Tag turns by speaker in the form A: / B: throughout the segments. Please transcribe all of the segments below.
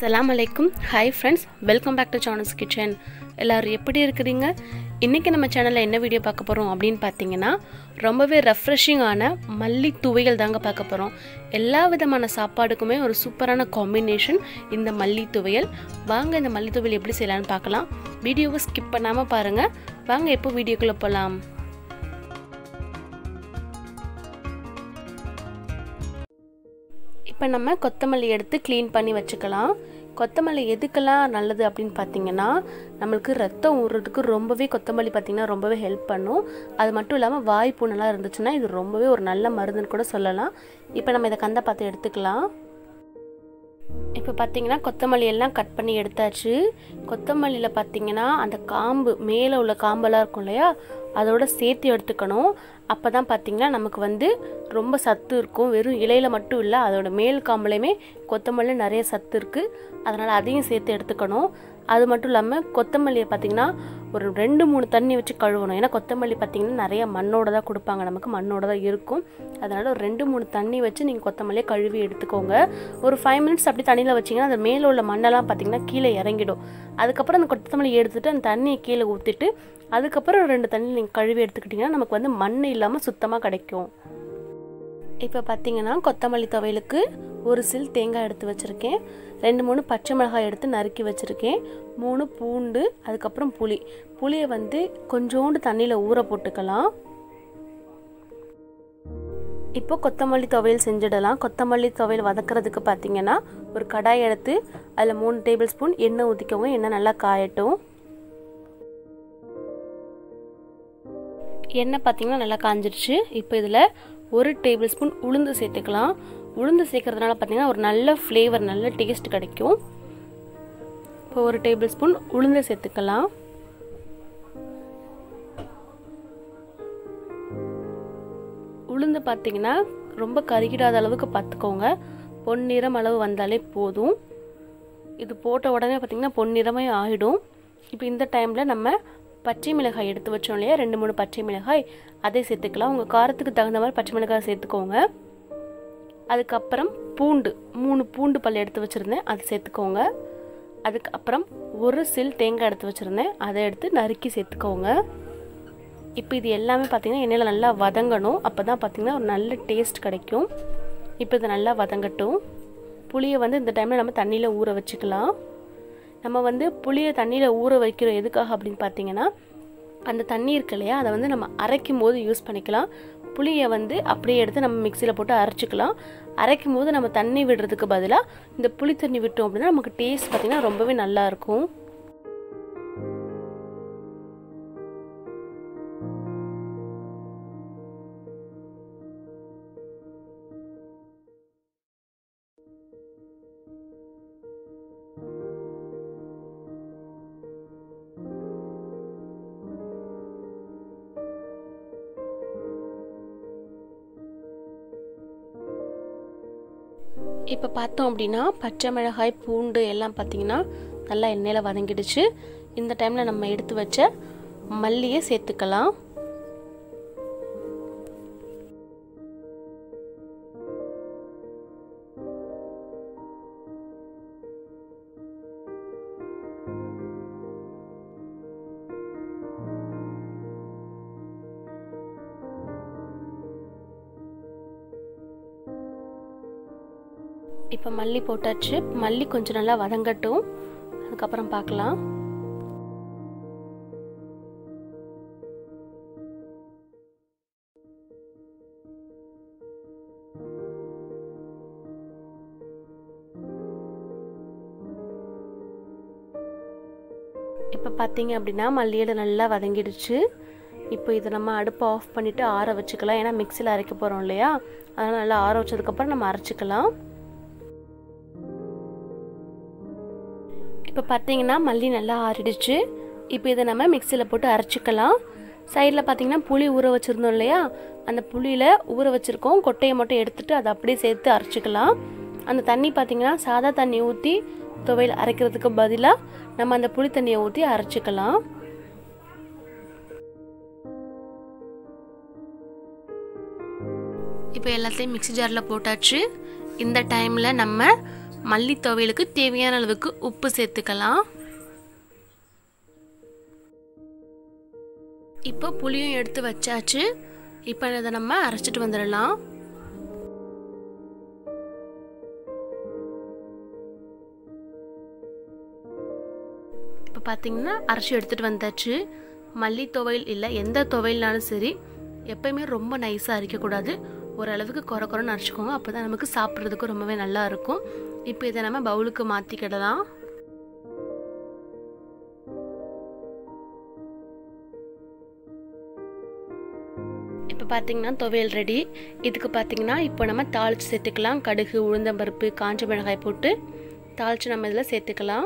A: அஸ்ஸலாம் அலைக்கும் hi friends welcome back to Sana's kitchen எல்லோரும் எப்படி இருக்கிறீங்க இன்றைக்கி நம்ம சேனலில் என்ன வீடியோ பார்க்க போகிறோம் அப்படின்னு பார்த்தீங்கன்னா ரொம்பவே ரெஃப்ரெஷிங்கான மல்லி துவையல் தாங்க பார்க்க போகிறோம் எல்லா விதமான சாப்பாடுக்குமே ஒரு சூப்பரான காம்பினேஷன் இந்த மல்லி துவையல் வாங்க இந்த மல்லி துவையல் எப்படி செய்யலான்னு பார்க்கலாம் வீடியோவை ஸ்கிப் பண்ணாமல் பாருங்கள் வாங்க எப்போ வீடியோக்குள்ளே போகலாம் இப்போ நம்ம கொத்தமல்லி எடுத்து க்ளீன் பண்ணி வச்சுக்கலாம் கொத்தமல்லி எதுக்கெல்லாம் நல்லது அப்படின்னு பார்த்தீங்கன்னா நம்மளுக்கு ரத்தம் ஊறுறதுக்கு ரொம்பவே கொத்தமல்லி பார்த்திங்கன்னா ரொம்பவே ஹெல்ப் பண்ணும் அது மட்டும் இல்லாமல் வாய் புண்ணெல்லாம் இருந்துச்சுன்னா இது ரொம்பவே ஒரு நல்ல மருந்துன்னு கூட சொல்லலாம் இப்போ நம்ம இதை கந்த பார்த்து எடுத்துக்கலாம் இப்போ பார்த்தீங்கன்னா கொத்தமல்லி எல்லாம் கட் பண்ணி எடுத்தாச்சு கொத்தமல்லியில் பார்த்தீங்கன்னா அந்த காம்பு மேலே உள்ள காம்பெல்லாம் இருக்கும் இல்லையா அதோட சேர்த்து எடுத்துக்கணும் அப்போ தான் பார்த்தீங்கன்னா நமக்கு வந்து ரொம்ப சத்து இருக்கும் வெறும் இலையில் மட்டும் இல்லை அதோட மேல் காம்புலையுமே கொத்தமல்லி நிறைய சத்து இருக்குது அதனால் அதையும் சேர்த்து எடுத்துக்கணும் அது மட்டும் இல்லாமல் கொத்தமல்லியை பார்த்திங்கன்னா ஒரு ரெண்டு மூணு தண்ணி வச்சு கழுவணும் ஏன்னா கொத்தமல்லி பார்த்திங்கன்னா நிறைய மண்ணோட தான் கொடுப்பாங்க நமக்கு மண்ணோட தான் இருக்கும் அதனால் ஒரு ரெண்டு மூணு தண்ணி வச்சு நீங்கள் கொத்தமல்லியை கழுவி எடுத்துக்கோங்க ஒரு ஃபைவ் மினிட்ஸ் அப்படி தண்ணியில் வச்சிங்கன்னா அந்த மேலே உள்ள மண்ணெல்லாம் பார்த்திங்கன்னா கீழே இறங்கிடும் அதுக்கப்புறம் அந்த கொத்தமல்லி எடுத்துகிட்டு அந்த தண்ணியை கீழே ஊற்றிட்டு அதுக்கப்புறம் ரெண்டு தண்ணி நீங்கள் கழுவி எடுத்துக்கிட்டிங்கன்னா நமக்கு வந்து மண் இல்லாமல் சுத்தமாக கிடைக்கும் இப்போ பார்த்தீங்கன்னா கொத்தமல்லி துவையலுக்கு ஒரு சில் தேங்காய் எடுத்து வச்சுருக்கேன் ரெண்டு மூணு பச்சை மிளகாய் எடுத்து நறுக்கி வச்சுருக்கேன் மூணு பூண்டு அதுக்கப்புறம் புளி புளியை வந்து கொஞ்சோண்டு தண்ணியில் ஊற போட்டுக்கலாம் இப்போ கொத்தமல்லி துவையல் செஞ்சிடலாம் கொத்தமல்லி துவையல் வதக்கிறதுக்கு பார்த்தீங்கன்னா ஒரு கடாய் எடுத்து அதில் மூணு டேபிள் ஸ்பூன் எண்ணெய் ஊற்றிக்கோங்க எண்ணெய் நல்லா காயட்டும் எண்ணெய் பார்த்தீங்கன்னா நல்லா காஞ்சிருச்சு இப்போ இதில் ஒரு டேபிள் ஸ்பூன் உளுந்து சேர்த்துக்கலாம் உளுந்து சேர்க்கறதுனால பார்த்தீங்கன்னா ஒரு நல்ல ஃப்ளேவர் நல்ல டேஸ்ட் கிடைக்கும் இப்போ ஒரு டேபிள் ஸ்பூன் உளுந்து சேர்த்துக்கலாம் உளுந்து பார்த்தீங்கன்னா ரொம்ப கருகிடாத அளவுக்கு பார்த்துக்கோங்க பொன்னிறம் அளவு வந்தாலே போதும் இது போட்ட உடனே பார்த்திங்கன்னா பொன்னிறமே ஆகிடும் இப்போ இந்த டைமில் நம்ம பச்சை மிளகாய் எடுத்து வச்சோம் இல்லையா ரெண்டு மூணு பச்சை மிளகாய் அதை சேர்த்துக்கலாம் உங்கள் காரத்துக்கு தகுந்த மாதிரி பச்சை மிளகாய் சேர்த்துக்கோங்க அதுக்கப்புறம் பூண்டு மூணு பூண்டு பல் எடுத்து வச்சுருந்தேன் அதை சேர்த்துக்கோங்க அதுக்கப்புறம் ஒரு சில் தேங்காய் எடுத்து வச்சுருந்தேன் அதை எடுத்து நறுக்கி சேர்த்துக்கோங்க இப்போ இது எல்லாமே பார்த்திங்கன்னா எண்ணெயில் நல்லா வதங்கணும் அப்போ தான் பார்த்திங்கன்னா ஒரு நல்ல டேஸ்ட் கிடைக்கும் இப்போ இது நல்லா வதங்கட்டும் புளியை வந்து இந்த டைமில் நம்ம தண்ணியில் ஊற வச்சுக்கலாம் நம்ம வந்து புளியை தண்ணியில் ஊற வைக்கிறோம் எதுக்காக அப்படின்னு பார்த்தீங்கன்னா அந்த தண்ணி இருக்கு இல்லையா அதை வந்து நம்ம அரைக்கும் போது யூஸ் பண்ணிக்கலாம் புளியை வந்து அப்படியே எடுத்து நம்ம மிக்சியில் போட்டு அரைச்சிக்கலாம் அரைக்கும் போது நம்ம தண்ணி விடுறதுக்கு பதிலாக இந்த புளி தண்ணி விட்டோம் அப்படின்னா நமக்கு டேஸ்ட் பார்த்திங்கன்னா ரொம்பவே நல்லாயிருக்கும் இப்போ பார்த்தோம் அப்படின்னா பச்சை மிளகாய் பூண்டு எல்லாம் பார்த்தீங்கன்னா நல்லா எண்ணெயில் வதங்கிடுச்சு இந்த டைமில் நம்ம எடுத்து வச்ச மல்லியை சேர்த்துக்கலாம் இப்போ மல்லி போட்டாச்சு மல்லி கொஞ்சம் நல்லா வதங்கட்டும் அதுக்கப்புறம் பார்க்கலாம் இப்போ பார்த்தீங்க அப்படின்னா மல்லியோட நல்லா வதங்கிடுச்சு இப்போ இதை நம்ம அடுப்பை ஆஃப் பண்ணிவிட்டு ஆற வச்சுக்கலாம் ஏன்னா மிக்சியில் அரைக்க போகிறோம் இல்லையா அதனால் நல்லா ஆற வச்சதுக்கப்புறம் நம்ம அரைச்சிக்கலாம் இப்போ பார்த்தீங்கன்னா மல்லி நல்லா ஆறிடுச்சு இப்போ இதை நம்ம மிக்சியில் போட்டு அரைச்சிக்கலாம் சைடில் பார்த்தீங்கன்னா புளி ஊற வச்சுருந்தோம் இல்லையா அந்த புளியில் ஊற வச்சுருக்கோம் கொட்டையை மட்டும் எடுத்துகிட்டு அதை அப்படியே சேர்த்து அரைச்சிக்கலாம் அந்த தண்ணி பார்த்தீங்கன்னா சாதா தண்ணி ஊற்றி துவையல் அரைக்கிறதுக்கு பதிலாக நம்ம அந்த புளி தண்ணியை ஊற்றி அரைச்சிக்கலாம் இப்போ எல்லாத்தையும் மிக்சி ஜாரில் போட்டாச்சு இந்த டைமில் நம்ம மல்லி துவையலுக்கு தேவையான அளவுக்கு உப்பு சேர்த்துக்கலாம் இப்போ புளியும் எடுத்து வச்சாச்சு இப்போ இதை நம்ம அரைச்சிட்டு வந்துடலாம் இப்போ பார்த்தீங்கன்னா அரைச்சி எடுத்துகிட்டு வந்தாச்சு மல்லி துவையல் இல்லை எந்த துவையல்னாலும் சரி எப்பயுமே ரொம்ப நைஸாக அரைக்கக்கூடாது ஓரளவுக்கு குறை குறைன்னு அரைச்சிக்கோங்க அப்போ தான் நமக்கு சாப்பிட்றதுக்கு ரொம்பவே நல்லா இருக்கும் இப்போ இதை நம்ம பவுலுக்கு மாற்றிக்கிடலாம் இப்போ பார்த்தீங்கன்னா துவையல் ரெடி இதுக்கு பார்த்தீங்கன்னா இப்போ நம்ம தாளித்து சேர்த்துக்கலாம் கடுகு உளுந்தம்பருப்பு காஞ்ச மிளகாய் போட்டு தாளித்து நம்ம இதில் சேர்த்துக்கலாம்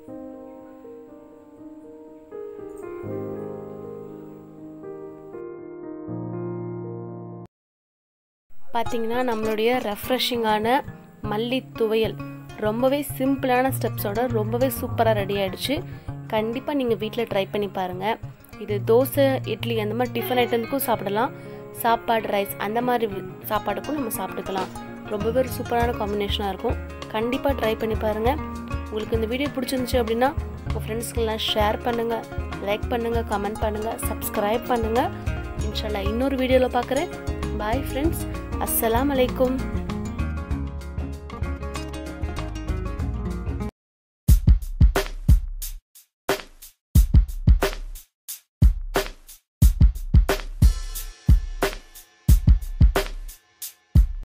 A: பார்த்தீங்கன்னா நம்மளுடைய ரெஃப்ரெஷிங்கான மல்லி துவையல் ரொம்பவே சிம்பிளான ஸ்டெப்ஸோட ரொம்பவே சூப்பராக ரெடி ஆகிடுச்சு கண்டிப்பாக நீங்கள் வீட்டில் ட்ரை பண்ணி பாருங்கள் இது தோசை இட்லி அந்த மாதிரி டிஃபன் ஐட்டம்க்கும் சாப்பிடலாம் சாப்பாடு ரைஸ் அந்த மாதிரி சாப்பாடுக்கும் நம்ம சாப்பிட்டுக்கலாம் ரொம்பவே ஒரு சூப்பரான காம்பினேஷனாக இருக்கும் கண்டிப்பாக ட்ரை பண்ணி பாருங்கள் உங்களுக்கு இந்த வீடியோ பிடிச்சிருந்துச்சு அப்படின்னா உங்கள் ஃப்ரெண்ட்ஸ்க்கெல்லாம் ஷேர் பண்ணுங்கள் லைக் பண்ணுங்கள் கமெண்ட் பண்ணுங்கள் சப்ஸ்கிரைப் பண்ணுங்கள் இன்ஷால்லா இன்னொரு வீடியோவில் பார்க்குறேன் பாய் ஃப்ரெண்ட்ஸ் அஸ்ஸலாம் அலைக்கும்